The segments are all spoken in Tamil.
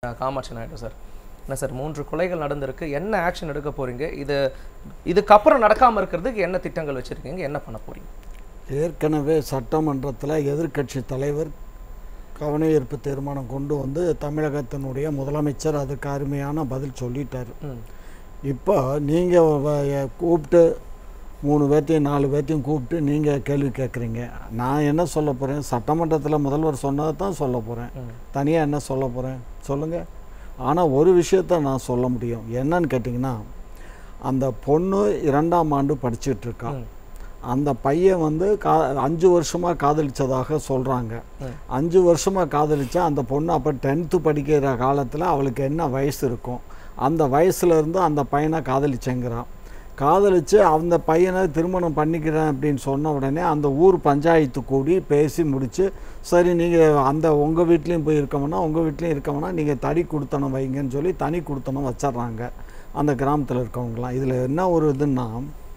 காமாட்சி நாயுடு சார் என்ன சார் மூன்று கொலைகள் நடந்திருக்கு என்ன ஆக்ஷன் எடுக்க போறீங்க இது இதுக்கப்புறம் நடக்காம இருக்கிறதுக்கு என்ன திட்டங்கள் வச்சிருக்கீங்க என்ன பண்ண போறீங்க ஏற்கனவே சட்டமன்றத்தில் எதிர்க்கட்சி தலைவர் கவன ஈர்ப்பு தீர்மானம் கொண்டு வந்து தமிழகத்தினுடைய முதலமைச்சர் அதுக்கு அருமையான பதில் சொல்லிட்டார் ம் இப்போ நீங்கள் கூப்பிட்டு மூணு பேர்த்தையும் நாலு பேர்த்தையும் கூப்பிட்டு நீங்கள் கேள்வி கேட்குறீங்க நான் என்ன சொல்ல போகிறேன் சட்டமன்றத்தில் முதல்வர் சொன்னதை தான் சொல்ல போகிறேன் ம். தனியாக என்ன சொல்ல போகிறேன் சொல்லுங்கள் ஆனால் ஒரு விஷயத்த நான் சொல்ல முடியும் என்னன்னு கேட்டிங்கன்னா அந்த பொண்ணு இரண்டாம் ஆண்டு படிச்சுட்டு இருக்கா ம். அந்த பையன் வந்து கா அஞ்சு வருஷமாக காதலிச்சதாக சொல்கிறாங்க ம். அஞ்சு வருஷமாக காதலிச்சா அந்த பொண்ணு அப்போ டென்த்து படிக்கிற காலத்தில் அவளுக்கு என்ன வயசு இருக்கும் அந்த வயசுல இருந்து அந்த பையனை காதலிச்சேங்கிறான் காதலிச்சு அந்த பையனை திருமணம் பண்ணிக்கிறேன் அப்படின்னு சொன்ன உடனே அந்த ஊர் பஞ்சாயத்து கூடி பேசி முடிச்சு சரி நீங்கள் அந்த உங்கள் வீட்லேயும் போய் இருக்கமுன்னா உங்கள் வீட்லேயும் இருக்கமுன்னா நீங்கள் தனி கொடுத்தனம் வைங்கன்னு சொல்லி தனி கொடுத்தனம் வச்சிட்றாங்க அந்த கிராமத்தில் இருக்கவங்களாம் இதில் என்ன ஒரு இதுன்னா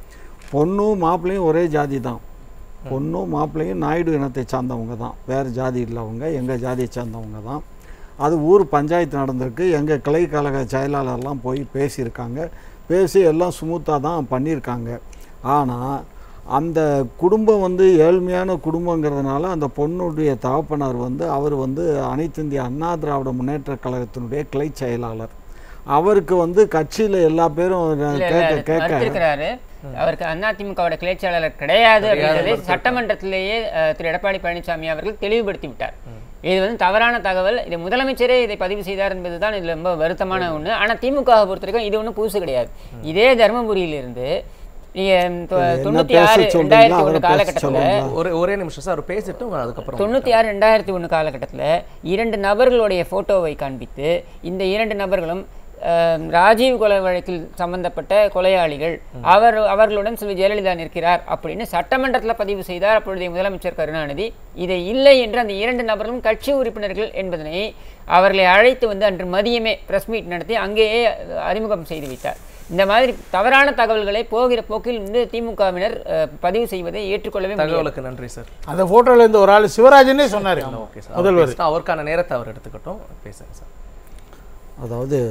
பொண்ணும் மாப்பிள்ளையும் ஒரே ஜாதி தான் பொண்ணும் மாப்பிள்ளையும் நாயுடு இனத்தை சார்ந்தவங்க தான் வேறு ஜாதி இல்லவங்க எங்கள் ஜாதியை சேர்ந்தவங்க தான் அது ஊர் பஞ்சாயத்து நடந்திருக்கு எங்கள் கிளை கழக செயலாளர்லாம் போய் பேசியிருக்காங்க பேசி எல்லாம் ஸ்மூத்தாக தான் பண்ணியிருக்காங்க ஆனால் அந்த குடும்பம் வந்து ஏழ்மையான குடும்பங்கிறதுனால அந்த பொண்ணுடைய தகப்பனார் வந்து அவர் வந்து அனைத்து இந்திய அண்ணா திராவிட முன்னேற்ற கழகத்தினுடைய கிளை செயலாளர் அவருக்கு வந்து கட்சியில் எல்லா பேரும் இல்ல, இல்ல, கேட்க அது கேட்க மறுத்திருக்கிறாரு அவருக்கு அதிமுகவோட கிளைச்சாளர் கிடையாது அப்படின்றதை சட்டமன்றத்திலேயே அஹ், திரு எடப்பாடி பழனிசாமி அவர்கள் தெளிவுபடுத்தி விட்டார் இது வந்து தவறான தகவல் இது முதலமைச்சரே இதை பதிவு செய்தார் என்பதுதான் இதுல ரொம்ப வருத்தமான ஒண்ணு ஆனா திமுகவை பொறுத்த வரைக்கும் இது ஒன்றும் புதுசு கிடையாது இதே தருமபுரியிலிருந்து நீங்க தொ- என்ன தொண்ணூத்தி பேச ஆறு சொல்றீங்களோ ரெண்டாயிரத்தி அவரை ஒண்ணு பேச காலகட்டத்துல சொல்லுங்களா? ஒரே ஒரே நிமிஷம் சார் அவர் பேசிட்டு உங்க அதுக்கப்புறம் தொண்ணூற்றி ஆறு ரெண்டாயிரத்தி ஒன்று காலகட்டத்தில் இரண்டு நபர்களுடைய ஃபோட்டோவை காண்பித்து இந்த இரண்டு நபர்களும் அஹ், ராஜீவ் கொலை வழக்கில் சம்பந்தப்பட்ட கொலையாளிகள் அவர் அவர்களுடன் செல்வி ஜெயலலிதா நிற்கிறார் அப்படின்னு சட்டமன்றத்தில் பதிவு செய்தார் அப்பொழுதைய முதலமைச்சர் கருணாநிதி இதை இல்லை என்று அந்த இரண்டு நபர்களும் கட்சி உறுப்பினர்கள் என்பதனை அவர்களை அழைத்து வந்து அன்று மதியமே பிரஸ் மீட் நடத்தி அங்கேயே அறிமுகம் செய்து வைத்தார் இந்த மாதிரி தவறான தகவல்களை போகிற போக்கில் வந்து திமுகவினர் அஹ், பதிவு செய்வதை ஏற்றுக்கொள்ளவே முடியாது தகவலுக்கு நன்றி சார் அந்த போட்டோல இருந்து ஒரு ஆள் சிவராஜனே சொன்னாரு ஓகே சார் முதல்வர் முதல்வர் அவருக்கான நேரத்தை அவர் எடுத்துக்கட்டும் பேசுங்க சார் அதாவது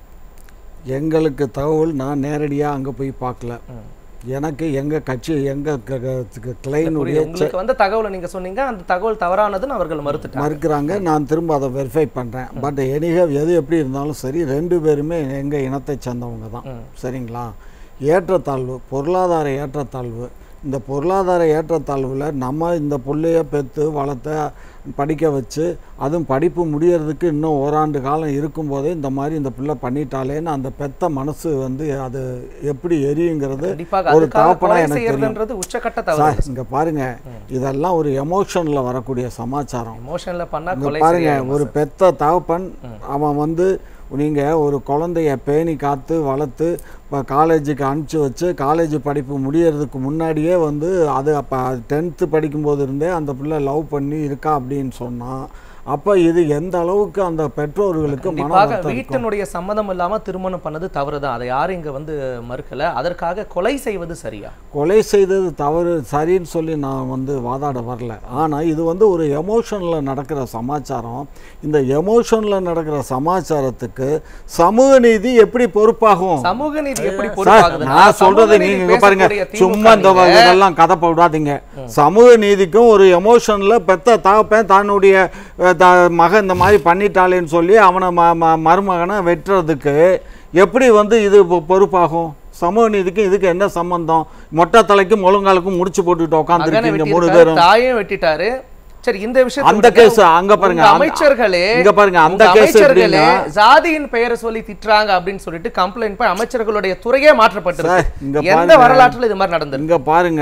எங்களுக்கு தகவல் நான் நேரடியாக அங்கே போய் பார்க்கல எனக்கு எங்கள் கட்சி எங்கள் கிளைனுடைய புரியுது. உங்களுக்கு வந்த தகவலை நீங்க சொன்னீங்க அந்த தகவல் தவறானதுன்னு அவர்கள் மறுத்துட்டாங்க மறுக்கிறாங்க நான் திரும்ப அதை வெரிஃபை பண்ணுறேன் பட் எனிக எது எப்படி இருந்தாலும் சரி ரெண்டு பேருமே எங்கள் இனத்தை சேர்ந்தவங்க தான் சரிங்களா ஏற்றத்தாழ்வு பொருளாதார ஏற்றத்தாழ்வு இந்த பொருளாதார ஏற்றத்தாழ்வில் நம்ம இந்த பிள்ளைய பெற்று வளர்த்த படிக்க வச்சு அதுவும் படிப்பு முடியறதுக்கு இன்னும் ஓராண்டு காலம் இருக்கும்போதே இந்த மாதிரி இந்த பிள்ளை பண்ணிட்டாலேன்னு அந்த பெத்த மனசு வந்து அது எப்படி எரியுங்கிறது கண்டிப்பாக ஒரு அதுக்காக தகப்பனா கொலை எனக்கு தெரியும் செய்யறதுன்றது உச்சக்கட்ட சார் தவறு இங்க பாருங்க இதெல்லாம் ஒரு எமோஷன்ல வரக்கூடிய சமாச்சாரம் எமோஷன்ல பண்ணா இங்க கொலை பாருங்க சரியாயிடுமா ஒரு சார்? பெத்த தகப்பன் அவன் வந்து நீங்க ஒரு குழந்தைய பேணி காத்து வளர்த்து இப்போ காலேஜுக்கு அனுப்பிச்சி வச்சு காலேஜ் படிப்பு முடியறதுக்கு முன்னாடியே வந்து அது அப்போ டென்த்து படிக்கும்போது இருந்தே அந்த பிள்ளை லவ் பண்ணி இருக்கா அப்படின்னு சொன்னா அப்போ இது எந்த அளவுக்கு அந்த பெற்றோர்களுக்கு மன கண்டிப்பாக வருத்தம் இருக்கும் வீட்டினுடைய சம்மதம் இல்லாம திருமணம் பண்ணது தவறுதான் அதை யாரும் இங்க வந்து மறுக்கல அதற்காக கொலை செய்வது சரியா கொலை செய்தது தவறு சரின்னு சொல்லி நான் வந்து வாதாட வரல ஆனால் இது வந்து ஒரு எமோஷனில் நடக்கிற சமாச்சாரம் இந்த எமோஷனில் நடக்கிற சமாச்சாரத்துக்கு சமூக நீதி எப்படி பொறுப்பாகும் சமூக நீதி எப்படி சார் பொறுப்பாகுதுன்னா, நான் சொல்றது சமூக நீதி நீங்க இங்க பாருங்க பேசக்கூடிய திமுக சும்மா இந்த நீங்க- இதெல்லாம் கதை போடாதீங்க சமூக நீதிக்கும் ஒரு எமோஷன்ல பெத்த தகப்பன் தன்னுடைய அஹ், த- மகன் இந்த மாதிரி பண்ணிட்டாளேன்னு சொல்லி அவனை ம ம- மருமகனை வெட்டுறதுக்கு எப்படி வந்து இது பொ- பொறுப்பாகும் சமூக நீதிக்கும் இதுக்கு என்ன சம்பந்தம் மொட்டை தலைக்கும் முழங்காலுக்கும் முடிச்சு போட்டுட்டு மகனை உட்காந்துருக்கீங்க மூணு வெட்டியிருக்காரு, பேரும் தாயும் வெட்டிட்டாரு சரி இந்த விஷயத்தை அந்த விடுங்க. case, அங்க பாருங்க, உங்க அந்த- அமைச்சர்களே இங்க பாருங்க, அந்த உங்க case அமைச்சர்களே எப்படின்னா- ஜாதியின் பெயரை சொல்லி திட்டுறாங்க அப்படின்னு சொல்லிட்டு கம்ப்ளைண்ட் பண்ணி அமைச்சர்களுடைய துறையே சார், இங்க மாற்றப்பட்டிருக்கு எந்த பாருங்க. வரலாற்றுல இது மாதிரி நடந்திருக்கு இங்க பாருங்க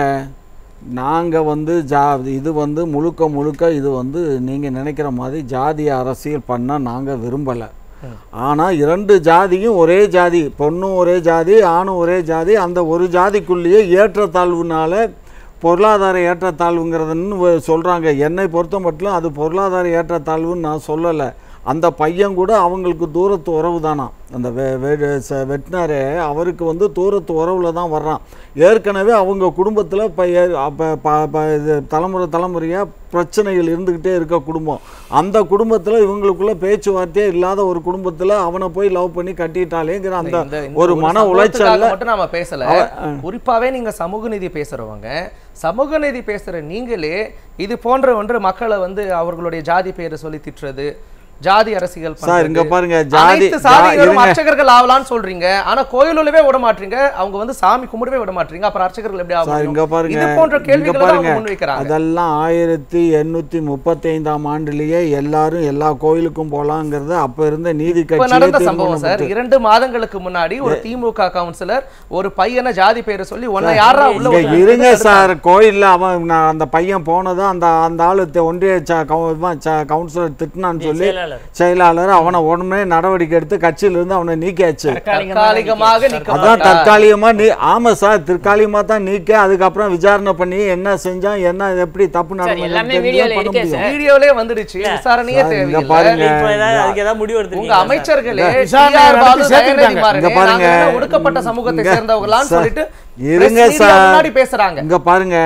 நாங்க வந்து ஜா இது வந்து முழுக்க முழுக்க இது வந்து நீங்க நினைக்கிற மாதிரி ஜாதிய அரசியல் பண்ண நாங்க விரும்பல ஆனா இரண்டு ஜாதியும் ஒரே ஜாதி பொண்ணும் ஒரே ஜாதி ஆணும் ஒரே ஜாதி அந்த ஒரு ஜாதிக்குள்ளேயே ஏற்றத்தாழ்வுனால பொருளாதார ஏற்றத்தாழ்வுங்கிறதுன்னு வ- சொல்றாங்க என்னை பொறுத்த மட்டும் அது பொருளாதார ஏற்றத்தாழ்வுன்னு நான் சொல்லலை அந்த பையன் கூட அவங்களுக்கு தூரத்து உறவு தானா அந்த வெ வெ- ச- வெட்டினாரே அவருக்கு வந்து தூரத்து உறவுல தான் வர்றான் ஏற்கனவே அவங்க குடும்பத்தில் இப்போ அப்போ ப ப இது தலைமுறை தலைமுறையாக பிரச்சனைகள் இருந்துக்கிட்டே இருக்க குடும்பம் அந்த குடும்பத்தில் இவங்களுக்குள்ள பேச்சுவார்த்தையே இல்லாத ஒரு குடும்பத்தில் அவனை போய் லவ் பண்ணி கட்டிட்டாலேங்கிற அந்த இந்த- இந்த ஒரு மன சம்பவத்துக்காக உளைச்சல்ல மட்டும் நாம பேசல குறிப்பாவே நீங்க சமூக நீதி பேசுறவங்க சமூக நீதி பேசுற நீங்களே இது போன்ற ஒன்று மக்களை வந்து அவர்களுடைய ஜாதி பெயரை சொல்லி திட்டுறது ஜாதி அரசியல் சார், இங்க பண்றது, பாருங்க, ஜாதி- அனைத்து ஜா- சாதியினரும் இருங்க. அர்ச்சகர்கள் ஆகலாம்னு சொல்றீங்க ஆனா கோயிலுள்ளவே விட மாட்டீங்க அவங்க வந்து சாமி கும்பிடவே விட மாட்டீங்க அப்புறம் அர்ச்சகர்கள் எப்படி ஆக சார் இங்க முடியும்? பாருங்க இது போன்ற இங்க கேள்விகளை தான் பாருங்க அவங்க முன்வைக்கிறாங்க அதெல்லாம் ஆயிரத்தி எண்ணூத்தி முப்பத்தைந்தாம் ஆண்டுலயே எல்லாரும் எல்லா கோயிலுக்கும் போலாங்கிறது அப்ப இருந்த நீதி இப்ப கட்சியே நடந்த தீர்மானம் சம்பவம் சார் போட்டு- இரண்டு மாதங்களுக்கு முன்னாடி ஒரு திமுக கவுன்சிலர் ஒரு பையனை ஜாதி பெயரை சொல்லி உன்னை யாரா உள்ள இங்க விடுறது? இருங்க சார் கோயில்ல அவன் நான் அந்த பையன் போனது அந்த அந்த ஆளு தெ- ஒன்றிய ச- கவு- இவன் ச- கவுன்சிலர் திட்டினான்னு சொல்லி செயலாளர். செயலாளர் அவனை உடனே நடவடிக்கை எடுத்து கட்சியில இருந்து அவனை நீக்கியாச்சு தற்காலிகமாக அதான் நீக்கப்பட்டார். தற்காலிகமா நீ ஆமா சார் தற்காலிகமா தான் நீக்க அதுக்கப்புறம் விசாரணை பண்ணி என்ன செஞ்சான் என்ன எப்படி தப்பு எல்லாமே நடந்தது வீடியோல பண்ண இருக்கே முடியும் சார். வீடியோலே வந்துடுச்சு விசாரணையே சார், இங்க தேவையில்லை பாருங்க. இப்போ ஏதாவது அதுக்கு ஏதாவது முடிவு உங்க எடுத்துருக்கீங்க அமைச்சர்களே விசாரணை TR பாலு, நடத்தி சேர்த்துட்டாங்க. தயாநிதி மாறனே, இங்க பாருங்க. நாங்க என்ன ஒடுக்கப்பட்ட சமூகத்தை இங்க- சேர்ந்தவங்களான்னு சார், சொல்லிட்டு இருங்க press media சார். முன்னாடி பேசுறாங்க இங்க பாருங்க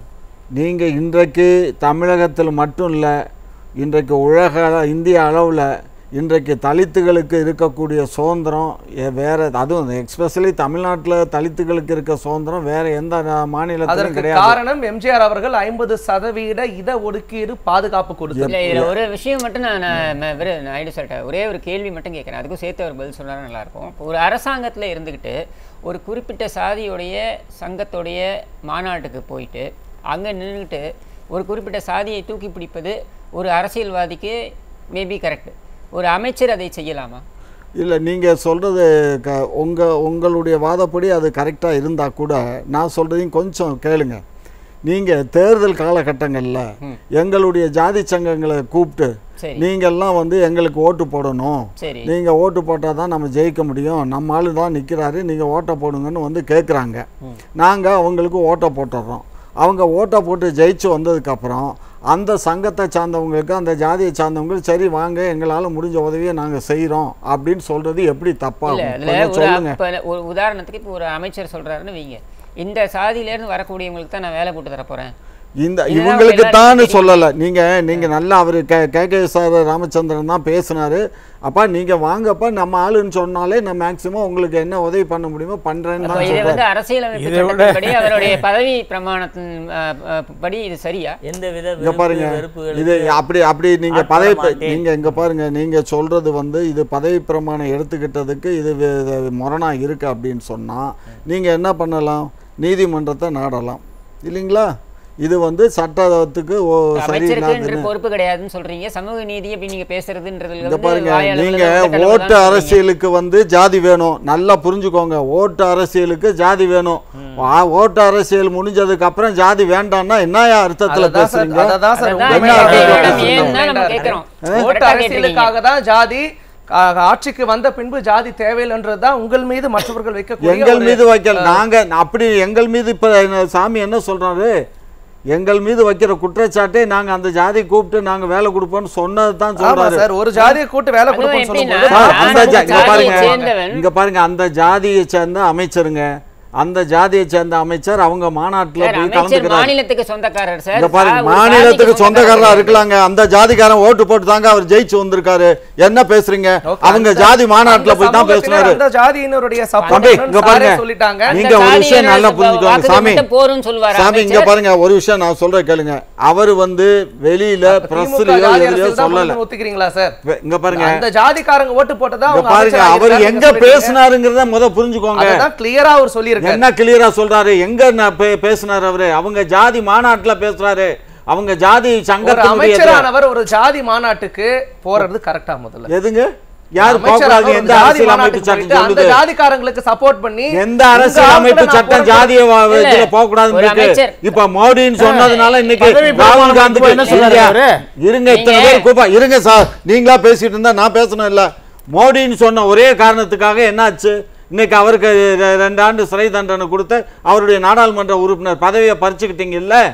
நீங்க இன்றைக்கு தமிழகத்தில் மட்டும் இல்ல இன்றைக்கு உலக அள- இந்திய அளவுல இன்றைக்கு தலித்துகளுக்கு இருக்கக்கூடிய சுதந்திரம் எ- வேற அதுவும் எக்ஸ்பெஷலி தமிழ்நாட்டுல தலித்துகளுக்கு இருக்க சுதந்திரம் வேற எந்த நா- மாநிலத்திலும் அதற்கு கிடையாது காரணம் எம்ஜிஆர் அவர்கள் ஐம்பது சதவீத இட ஒதுக்கீடு பாதுகாப்பு கொடுத்தது இல்ல இதுல ஒரு விஷயம் மட்டும் நான் நான் ம- வெறு நாயுடு சார்ட்ட ஒரே ஒரு கேள்வி மட்டும் கேட்குறேன் அதுக்கும் சேர்த்து அவர் பதில் சொன்னா நல்லா இருக்கும் இப்போ ஒரு அரசாங்கத்துல இருந்துக்கிட்டு ஒரு குறிப்பிட்ட சாதியுடைய சங்கத்துடைய மாநாட்டுக்கு போயிட்டு அங்க நின்றுக்கிட்டு ஒரு குறிப்பிட்ட சாதியை தூக்கி பிடிப்பது ஒரு அரசியல்வாதிக்கு மேபி கரெக்ட் ஒரு அமைச்சர் அதை செய்யலாமா இல்லை நீங்கள் சொல்கிறது க உங்கள் உங்களுடைய வாதப்படி அது கரெக்டாக இருந்தால் கூட நான் சொல்கிறதையும் கொஞ்சம் கேளுங்க நீங்கள் தேர்தல் காலகட்டங்களில் எங்களுடைய ஜாதி சங்கங்களை கூப்பிட்டு சரி நீங்கள்லாம் வந்து எங்களுக்கு ஓட்டு போடணும் சரி நீங்கள் ஓட்டு போட்டால் தான் நம்ம ஜெயிக்க முடியும் நம்ம ஆளு தான் நிற்கிறாரு நீங்கள் ஓட்டை போடுங்கன்னு வந்து கேட்குறாங்க நாங்கள் அவங்களுக்கு ஓட்டை போட்டுடுறோம் அவங்க ஓட்டை போட்டு ஜெயிச்சு வந்ததுக்கப்புறம் அந்த சங்கத்தை சார்ந்தவங்களுக்கு அந்த ஜாதியை சார்ந்தவங்க சரி வாங்க எங்களால் முடிஞ்ச உதவியை நாங்கள் செய்கிறோம் அப்படின்னு சொல்கிறது எப்படி இல்ல தப்பாகும் அதுல கொஞ்சம் ஒரு சொல்லுங்க இப்ப ஒரு உதாரணத்துக்கு இப்போ ஒரு அமைச்சர் சொல்றாருன்னு வைங்க இந்த சாதியில இருந்து வரக்கூடியவங்களுக்கு தான் நான் வேலை போட்டு தர போறேன் இந்த இதெல்லாம் இவங்களுக்கு எல்லாருக்கும் தான் தெரியும். சொல்லலை நீங்கள் நீங்கள் நல்லா அவர் K K K sir Ramachandran தான் பேசினாரு அப்பா நீங்கள் வாங்கப்பா நம்ம ஆளுன்னு சொன்னாலே நான் மேக்ஸிமம் உங்களுக்கு என்ன உதவி பண்ண முடியுமோ பண்ணுறேன்னு அப்ப தான் இது சொல்கிறேன் வந்து அரசியலமைப்பு இதை விட- சட்டத்தின்படி அவருடைய பதவி பிரமாணத்தின் அஹ், அஹ், படி இது சரியா எந்த வித இங்க வெறுப்பு, பாருங்க வெறுப்புகளுக்கு இது அப்படி அப்படி நீங்க ஆட்பட பதவி மாட்டேன். நீங்க இங்க பாருங்க நீங்க சொல்றது வந்து இது பதவி பிரமாணம் எடுத்துக்கிட்டதுக்கு இது வே- இது முரணா இருக்கு அப்படின்னு சொன்னா நீங்க என்ன பண்ணலாம் நீதிமன்றத்தை நாடலாம் இல்லைங்களா இது வந்து சட்டத்துக்கு ஓ அமைச்சருக்கு என்று சரியில்லாதுன்னு பொறுப்பு கிடையாதுன்னு சொல்றீங்க சமூக நீதி அப்படி நீங்க பேசுறதுன்றதுல இங்க வந்து பாருங்க வாயால நீங்க உள்ள உருளைக்கிழங்கு ஓட்டு தான் சொல்றீங்க. அரசியலுக்கு வந்து ஜாதி வேணும் நல்லா புரிஞ்சுக்கோங்க ஓட்டு அரசியலுக்கு ஜாதி வேணும் ஆ, ஓட்டு அரசியல் முடிஞ்சதுக்கு அப்புறம் ஜாதி வேண்டாம்னா என்னயா அர்த்தத்துல அததான் சார் பேசுறீங்க அததான் சார் அதான் உண்மை. என்ன கேட்கிறோம். அர்த்தத்துல ஏன் பேசுறீங்க? தான் நம்ம கேட்கிறோம். ஓட்டு கரெக்டா அரசியலுக்காக தான் ஜாதி ஆ, ஆட்சிக்கு வந்த பின்பு ஜாதி தேவையில்லைன்றது தான் உங்கள் மீது மற்றவர்கள் வைக்கக்கூடிய எங்கள் ஒரு- மீது வைக்கல நாங்க அப்படி எங்கள் மீது இப்ப என்ன- சாமி என்ன சொல்றாரு எங்கள் மீது வைக்கிற குற்றச்சாட்டை நாங்க அந்த ஜாதி கூப்பிட்டு நாங்க வேலை கொடுப்போம்னு சொன்னது தான் ஆமா சொல்றாரு சார் ஒரு ஜாதியை கூட்டு வேலை அதுவும் கொடுப்போம்னு எப்படின்னா, சொல்லும்போது சார், நான் அந்த ஜா- இங்க ஜாதியை பாருங்க சேர்ந்தவன். இங்க பாருங்க அந்த ஜாதியை சேர்ந்த அமைச்சருங்க அந்த ஜாதியை சேர்ந்த அமைச்சர் அவங்க மாநாட்டுல சார், போய் அமைச்சர் கலந்துக்கிறார் மாநிலத்துக்கு சொந்தக்காரர் சார் இங்க பாருங்க சா- ஒரு மாநிலத்துக்கு சாதிக்கு சொந்தக்காரரா சொந்தக்காரர். இருக்கலாங்க அந்த ஜாதிக்காரன் ஓட்டு போட்டு தாங்க அவர் ஜெயிச்சு வந்திருக்காரு என்ன பேசுறீங்க Okay, அவங்க அந்த- ஜாதி மாநாட்டுல அந்த போய் தான் சமூகத்தினர் பேசினாரு அந்த ஜாதியினருடைய support தம்பி, ன்னு இங்க சாரே பாருங்க. சொல்லிட்டாங்க அந்த நீங்க ஒரு விஷயம் சாதியினர் நல்லா வா- புரிஞ்சுக்கோங்க, வாக்குகள் சாமி. மட்டும் போரும்னு சொல்லுவாரு சாமி இங்க அமைச்சர். பாருங்க ஒரு விஷயம் நான் சொல்றேன் கேளுங்க அவர் வந்து வெளியில திமுக பிரஸ்லயோ ஜாதி எதுலயோ அரசியல் தான் சொல்லல பண்ணணும்னு ஒத்துக்கிறீங்களா சார் வெ- இங்க பாருங்க அந்த ஜாதிக்காரங்க ஓட்டு போட்டதா இங்க அவங்க பாருங்க அமைச்சரா அவர் இருக்காருன்னு எங்க சொல்லிட்டீங்க. பேசினாருங்கிறத முத புரிஞ்சுக்கோங்க அதுதான் கிளியரா அவர் சொல்லியிருக்காரு என்ன கிளியரா சொல்றாரு எங்க நான் பே- பேசினாரு அவரு அவங்க ஜாதி மாநாட்டுல பேசுறாரு அவங்க ஜாதி ஒரு சங்கத்தினுடைய அமைச்சரானவர் ஒரு ஜாதி மாநாட்டுக்கு போறது கரெக்டா முதல்ல எதுங்க யார் அமைச்சரானவர் போகக்கூடாது ஒரு எந்த ஜாதி அரசியல் அமைப்பு மாநாட்டுக்கு சட்டம் போயிட்டு அந்த சொல்லுது ஜாதிக்காரங்களுக்கு சப்போர்ட் பண்ணி எந்த உங்க அரசியல் ஆட்களை அமைப்பு நான் சட்டம் போட ஜாதிய வ- இல்ல, இதுல போக கூடாதுன்னு ஒரு இருக்கு அமைச்சர். இப்ப மோடின்னு சொன்னதுனால இன்னைக்கு பதவி ராகுல் பிரமாணம் காந்திக்கு என்ன சொல்றாரு இருங்க. அவரு? இருங்க இத்தனை நீங்க- பேர் கூப்பா இருங்க சார் நீங்களா பேசிட்டு இருந்தா நான் பேசணும் இல்ல மோடின்னு சொன்ன ஒரே காரணத்துக்காக என்னாச்சு இன்னைக்கு அவருக்கு ரெ- ரெண்டு ஆண்டு சிறை தண்டனை கொடுத்து அவருடைய நாடாளுமன்ற உறுப்பினர் பதவியை பறிச்சுக்கிட்டீங்க இல்ல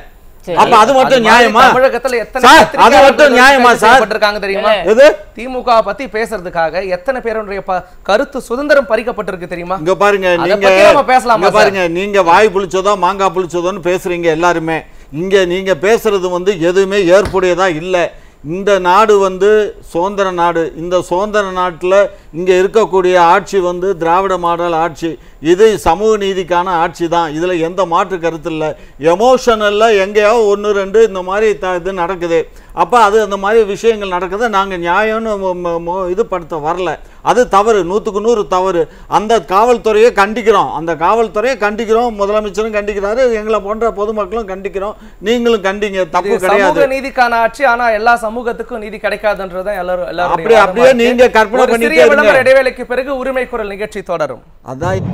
சரி. அப்ப அது மட்டும் அது மாதிரி நியாயமா தமிழகத்துல எத்தனை சார் அது பத்திரிகையாளர்கள் மட்டும் நியாயமா கைது சார் செய்யப்பட்டிருக்காங்க தெரியுமா எது திமுக பத்தி பேசுறதுக்காக எத்தனை பேருடைய ப- கருத்து சுதந்திரம் பறிக்கப்பட்டிருக்கு தெரியுமா இங்க பாருங்க அத நீங்க பத்தி நம்ம பேசலாமா இங்க சார்? பாருங்க நீங்க வாய் புளிச்சதோ மாங்காய் புளிச்சதோன்னு பேசுறீங்க எல்லாருமே இங்க நீங்க பேசுறது வந்து எதுவுமே ஏற்புடையதா இல்ல இந்த நாடு வந்து சுதந்திர நாடு இந்த சுதந்திர நாட்டுல இங்க இருக்கக்கூடிய ஆட்சி வந்து திராவிட மாடல் ஆட்சி இது சமூக நீதிக்கான ஆட்சி தான் இதுல எந்த மாற்று கருத்து இல்லை எமோஷனல்ல எங்கேயோ ஒன்று ரெண்டு இந்த மாதிரி த இது நடக்குது அப்போ அது அந்த மாதிரி விஷயங்கள் நடக்குது நாங்கள் நியாயம்னு ம- ம- ம- இது படுத்த வரல அது தவறு நூற்றுக்கு நூறு தவறு அந்த காவல்துறையை கண்டிக்கிறோம் அந்த காவல்துறையை கண்டிக்கிறோம் முதலமைச்சரும் கண்டிக்கிறாரு எங்களை போன்ற பொதுமக்களும் கண்டிக்கிறோம் நீங்களும் கண்டிங்க தப்பு இது கிடையாது சமூக நீதிக்கான ஆட்சி ஆனா எல்லா சமூகத்துக்கும் நீதி கிடைக்காதுன்றதுதான் எல்லாரும் எல்லாரும் அப்படி- அப்படியே நீங்க கற்பனை பண்ணிட்டே சிறிய இருங்க. விளம்பர இடைவேளைக்கு பிறகு உரிமை குரல் நிகழ்ச்சி தொடரும் அதான்